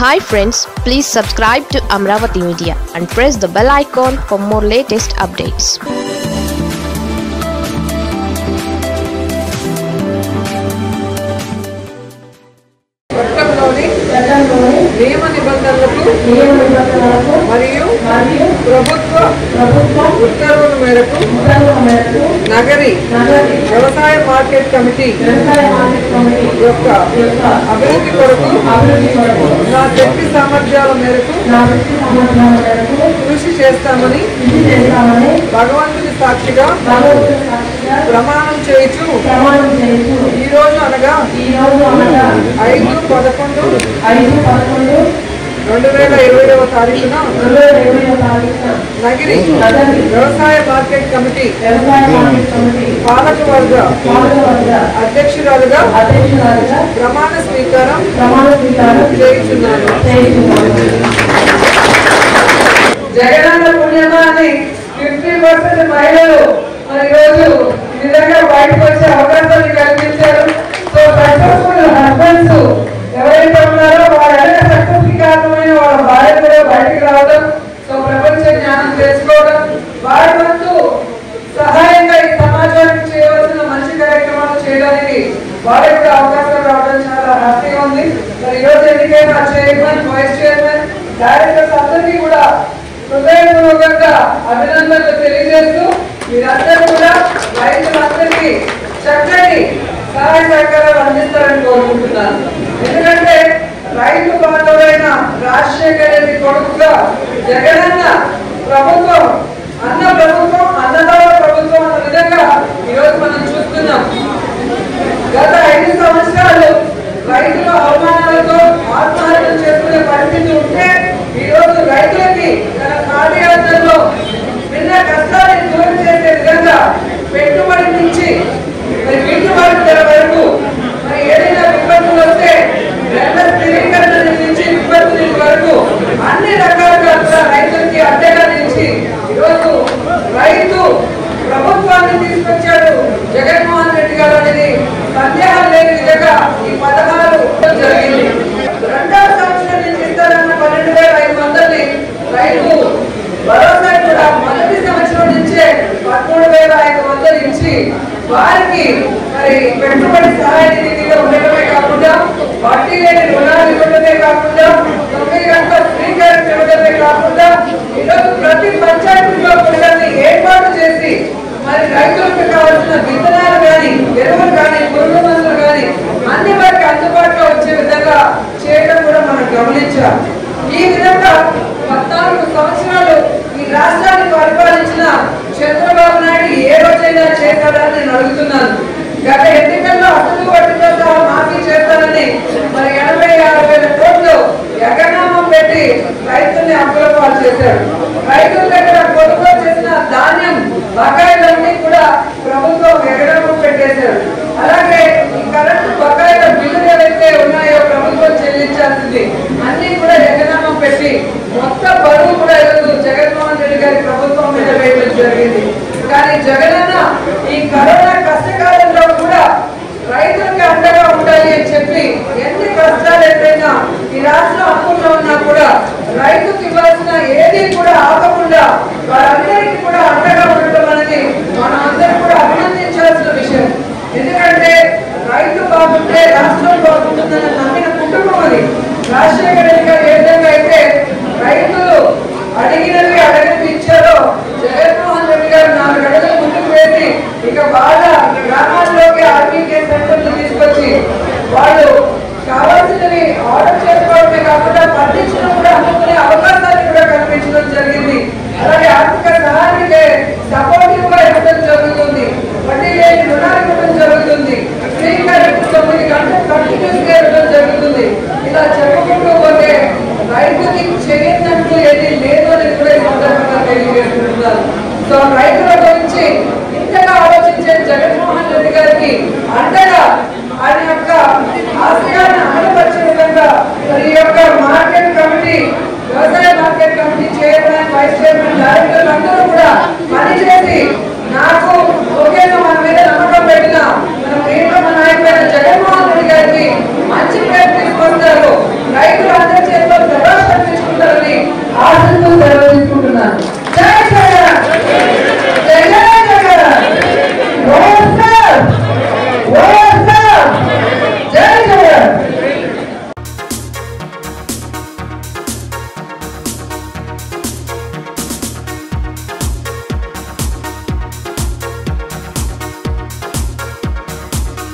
hi friends please subscribe to Amaravati media and press the bell icon for more latest updates చట్టంలోని చట్టంలోని నియమ నిబంధనలకు నియమ నిబంధనలకు మరియు మరియు ప్రభుత్వ ప్రభుత్వం ఉత్తర్వుల మేరకు ఉత్తర్వుల మేరకు నగరి నగరి వ్యవసాయ మార్కెట్ కమిటీ వ్యవసాయ మార్కెట్ కమిటీ యొక్క యొక్క అభివృద్ధి కొరకు అభివృద్ధి కొరకు నా శక్తి సామర్థ్యాల మేరకు నా వృత్తి సంవత్సరాల మేరకు కృషి చేస్తామని కృషి చేస్తామని భగవంతుని సాక్షిగా భగవంతుని సాక్షిగా ప్రమాణం చేయుచు ప్రమాణం చేస్తూ ఈ రోజు అనగా ఈ రోజు అనగా ఐదు పదకొండు ఐదు పదకొండు రెండు వేల ఇరవైవ తారీఖున రెండు వేల ఇరవై తారీఖున నగిరి నగరి వ్యవసాయ మార్కెట్ కమిటీ వ్యవసాయ మార్కెట్ కమిటీ పాలకవర్గ పాలకవర్గ అధ్యక్షురాలుగా అధ్యక్షురాలుగా ప్రమాణ స్వీకారం ప్రమాణ స్వీకారం చేయుచున్నాను చేస్తున్నాను జగనన్న పుణ్యమా అని ఫిఫ్టీ పర్సెంట్ మహిళలు మరి ఈరోజు ఈ విధంగా బయటకు వచ్చే అవకాశాన్ని కల్పించారు సో సక్సెస్ఫుల్ హస్బెండ్స్ ఎవరైతే ఉన్నారో వాళ్ళ సక్సెస్ కి కారణమైన వాళ్ళ భార్య కూడా బయటకు రావడం సో ప్రపంచ జ్ఞానం తెలుసుకోవడం వారి వంతు సహాయంగా ఈ సమాజానికి చేయవలసిన మంచి కార్యక్రమాలు చేయడానికి వాళ్ళకి కూడా అవకాశం రావడం చాలా హ్యాపీగా ఉంది మరి ఈ రోజు ఎన్నికైన చైర్మన్ వైస్ చైర్మన్ డైరెక్టర్స్ అందరికీ కూడా హృదయపూర్వకంగా అభినందనలు తెలియజేస్తూ మీరందరూ కూడా రైతులందరికీ చక్కటి సహాయ సహకారాలు అందిస్తారని కోరుకుంటున్నాను ఎందుకంటే రైతు బాంధవుడైన రాజశేఖర రెడ్డి కొడుకుగా జగనన్న ప్రభుత్వం అన్న ప్రభుత్వం అన్నదాత ప్రభుత్వం అన్న విధంగా ఈరోజు మనం చూస్తున్నాం గత ఐదు సంవత్సరాలు రైతుల అవమానాలతో ఆత్మహత్యలు చేసుకునే పరిస్థితి ఉంటే ఈ రోజు రైతులకి తన పాదయాత్రలో విన్న కష్టాన్ని దూరం చేసే విధంగా పెట్టుబడి నుంచి మరి గిట్టుబాటు ధర వరకు మరి ఏదైనా విపత్తులు వస్తే రెండ స్థిరీకరణ నుంచి విపత్తు నిధి వరకు అన్ని రకాలుగా కూడా రైతులకి అండగా నిలిచి ఈరోజు రైతు ప్రభుత్వాన్ని తీసుకొచ్చాడు జగన్మోహన్ రెడ్డి గారు అనేది సందేహం లేని విధంగా ఈ పథకాలు జరిగింది రెండవ సంవత్సరం నుంచి ఇస్తారన్న పన్నెండు వేల ఐదు వందలని రైతు భరోసా కూడా మొదటి సంవత్సరం నుంచే పదమూడు వేల ఐదు వందలు ఇచ్చి వారికి మరి పెట్టుబడి సహాయ నిధిగా ఉండటమే కాకుండా వడ్డీ లేని రుణాలు ఇవ్వడమే కాకుండా తొమ్మిది గంటల స్వీకారం ఇవ్వడమే కాకుండా ఈరోజు ప్రతి పంచాయతీలో కూడా ఏర్పాటు చేసి మరి రైతులకు కావాల్సిన విత్తనాలు కానీ ఎరువులు కానీ పురుగు మందులు కానీ అన్ని వారికి అందుబాటులో వచ్చే విధంగా చేయడం కూడా మనం గమనించాం ఈ విధంగా పద్నాలుగు సంవత్సరాలు ఈ రాష్ట్రాన్ని పరిపాలించిన చంద్రబాబు నాయుడు ఏ రోజైనా చేశాడని నేను అడుగుతున్నాను గత ఎన్నికల్లో అసలు వడ్డీతో సహా మాఫీ చేస్తానని మరి ఎనభై ఆరు వేల కోట్లు ఎగనామం పెట్టి రైతుల్ని అప్పుల పాలు చేశాడు రైతుల దగ్గర కొనుగోలు చేసిన ధాన్యం బకాయిలన్నీ కూడా ప్రభుత్వం ఎగనామం పెట్టేశాడు అలాగే ఈ కరెంటు బకాయిల బిల్లులు ఏవైతే ఉన్నాయో ప్రభుత్వం చెల్లించాల్సింది అన్ని కూడా ఎగనామం పెట్టి మొత్తం బరువు కూడా ఈరోజు జగన్మోహన్ రెడ్డి గారి ప్రభుత్వం మీద వేయడం జరిగింది కానీ జగనన్న ఈ కరోనా కష్టకాలంలో కూడా రైతులకు అండగా ఉండాలి అని చెప్పి ఎన్ని కష్టాలు ఎదురైనా ఈ రాష్ట్రం అప్పుల్లో ఉన్నా కూడా రైతుకు ఇవ్వాల్సిన ఏది కూడా ఆపకుండా వారందరికీ కూడా అండగా ఉండటం అనేది మనం అందరం కూడా అభినందించాల్సిన విషయం ఎందుకంటే రైతు బాగుంటే రాష్ట్రం బాగుంటుందని నమ్మిన కుటుంబం అది రాజశేఖర రెడ్డి గారు ఏ విధంగా అయితే రైతులు అడిగినవి అడగని ఇచ్చారో జగన్మోహన్ రెడ్డి గారు నాలుగు అడుగులు ముందుకు వేసి ఇక వాళ్ళ గ్రామాల్లోకి ఆర్బీకే సెంటర్లు తీసుకొచ్చి వాళ్ళు కావాల్సినవి ఆర్డర్ చేసుకోవడమే కాకుండా పండించడం కూడా అమ్ముకునే అవకాశాన్ని కూడా కల్పించడం జరిగింది అలాగే ఆర్థిక సహాయానికి సపోర్టివ్ గా ఇవ్వడం జరుగుతుంది వడ్డీ లేని రుణాలు ఇవ్వడం జరుగుతుంది ఫ్రీ కరెంట్ తొమ్మిది గంటలు కంటిన్యూస్ గా ఇవ్వడం జరుగుతుంది ఇలా చెప్పుకుంటూ పోతే రైతుకి చేయనట్టు ఏది లేదు అని కూడా ఈ సందర్భంగా తెలియజేస్తున్నారు సో రైతుల గురించి ఇంతగా ఆలోచించే జగన్మోహన్ రెడ్డి గారికి అండగా ఆయన యొక్క ఆశయాన్ని అమలుపరిచే విధంగా మరి ఈ యొక్క మార్కెట్ కమిటీ వ్యవసాయ market committee chairman vice chairman డైరెక్టర్లు అందరూ కూడా పనిచేసి నాకు ఒకే